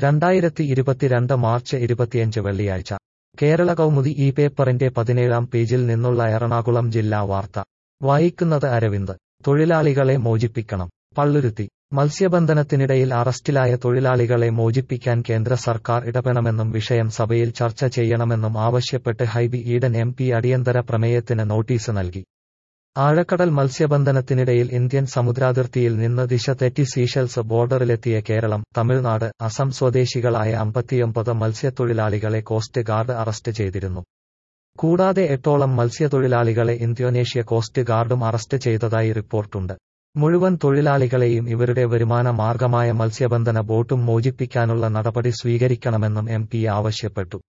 രണ്ടായിരത്തി ഇരുപത്തിരണ്ട് മാർച്ച് ഇരുപത്തിയഞ്ച് വെള്ളിയാഴ്ച കേരള കൗമുദി ഈ പേപ്പറിന്റെ പതിനേഴാം പേജിൽ നിന്നുള്ള എറണാകുളം ജില്ലാ വാർത്ത വായിക്കുന്നത് അരവിന്ദ് തൊഴിലാളികളെ മോചിപ്പിക്കണം പള്ളുരുത്തി മത്സ്യബന്ധനത്തിനിടയിൽ അറസ്റ്റിലായ തൊഴിലാളികളെ മോചിപ്പിക്കാൻ കേന്ദ്ര സർക്കാർ ഇടപെടണമെന്നും വിഷയം സഭയിൽ ചർച്ച ചെയ്യണമെന്നും ആവശ്യപ്പെട്ട് ഹൈബി ഈഡൻ എം പി അടിയന്തര പ്രമേയത്തിന് നോട്ടീസ് നൽകി ആഴക്കടൽ മത്സ്യബന്ധനത്തിനിടയിൽ ഇന്ത്യൻ സമുദ്രാതിർത്തിയിൽ നിന്ന് ദിശ തെറ്റി സീഷെൽസ് ബോർഡറിലെത്തിയ കേരളം തമിഴ്നാട് അസം സ്വദേശികളായ അമ്പത്തിയൊമ്പത് മത്സ്യത്തൊഴിലാളികളെ കോസ്റ്റ് ഗാർഡ് അറസ്റ്റ് ചെയ്തിരുന്നു കൂടാതെ എട്ടോളം മത്സ്യത്തൊഴിലാളികളെ ഇന്തോനേഷ്യ കോസ്റ്റ് ഗാർഡും അറസ്റ്റ് ചെയ്തതായി റിപ്പോർട്ടുണ്ട് മുഴുവൻ തൊഴിലാളികളെയും ഇവരുടെ വരുമാന മാർഗമായ മത്സ്യബന്ധന ബോട്ടും മോചിപ്പിക്കാനുള്ള നടപടി സ്വീകരിക്കണമെന്നും എം പി ആവശ്യപ്പെട്ടു